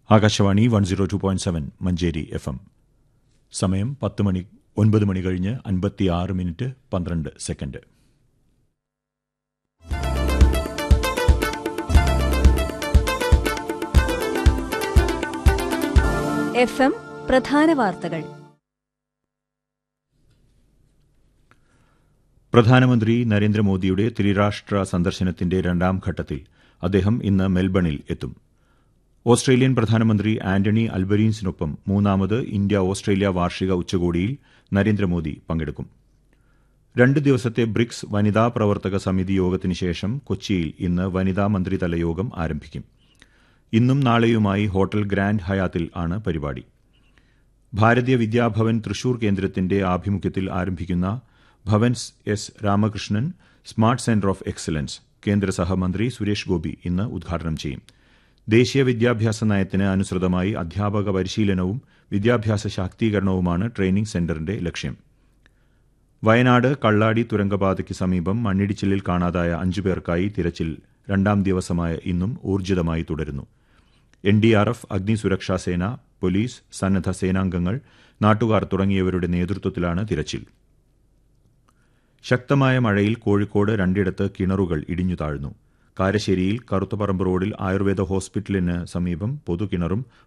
Akashvani one zero two point seven Manjeri F M സമയം പത്ത് മണി ഒൻപത് മണി കഴിഞ്ഞ് അൻപത്തിയാറ് മിനിറ്റ് പന്ത്രണ്ട് സെക്കൻഡ് എഫ് എം പ്രധാന വാർത്തകൾ പ്രധാനമന്ത്രി നരേന്ദ്രമോദിയുടെ ത്രിരാഷ്ട്ര സന്ദർശനത്തിന്റെ രണ്ടാം ഘട്ടത്തിൽ അദ്ദേഹം ഇന്ന് മെൽബണിൽ എത്തും ഓസ്ട്രേലിയൻ പ്രധാനമന്ത്രി ആന്റണി അൽബരീൻസിനൊപ്പം മൂന്നാമത് ഇന്ത്യ ഓസ്ട്രേലിയ വാർഷിക ഉച്ചകോടിയിൽ നരേന്ദ്രമോദി പങ്കെടുക്കും രണ്ട് ദിവസത്തെ ബ്രിക്സ് വനിതാ പ്രവർത്തക സമിതി യോഗത്തിന് ശേഷം കൊച്ചിയിൽ ഇന്ന് വനിതാ മന്ത്രിതല യോഗം ആരംഭിക്കും ഇന്നും നാളെയുമായി ഹോട്ടൽ ഗ്രാൻഡ് ഹയാത്തിൽ ആണ് പരിപാടി ഭാരതീയ വിദ്യാഭവൻ തൃശൂർ കേന്ദ്രത്തിന്റെ ആഭിമുഖ്യത്തിൽ ആരംഭിക്കുന്ന Bhavans S Ramakrishnan smart centre of excellence കേന്ദ്ര സഹമന്ത്രി സുരേഷ് ഗോപി ഇന്ന് ഉദ്ഘാടനം ചെയ്യും ദേശീയ വിദ്യാഭ്യാസ നയത്തിന് അനുസൃതമായി അധ്യാപക പരിശീലനവും വിദ്യാഭ്യാസ ശാക്തീകരണവുമാണ് ട്രെയിനിംഗ് സെന്ററിന്റെ ലക്ഷ്യം വയനാട് കള്ളാടി തുരങ്കപാതയ്ക്ക് സമീപം മണ്ണിടിച്ചിലിൽ കാണാതായ അഞ്ചു പേർക്കായി തിരച്ചിൽ രണ്ടാം ദിവസമായ ഇന്നും ഊർജിതമായി തുടരുന്നു എൻ ഡി ആർ എഫ് അഗ്നിസുരക്ഷാ സേന പോലീസ് സന്നദ്ധ സേനാംഗങ്ങൾ നാട്ടുകാർ തുടങ്ങിയവരുടെ നേതൃത്വത്തിലാണ് തിരച്ചിൽ ശക്തമായ മഴയിൽ കോഴിക്കോട് രണ്ടിടത്ത് കിണറുകൾ ഇടിഞ്ഞു താഴ്ന്നു കാരശ്ശേരിയിൽ കറുത്തപറമ്പ് റോഡിൽ ആയുർവേദ ഹോസ്പിറ്റലിന് സമീപം പൊതുകിണറും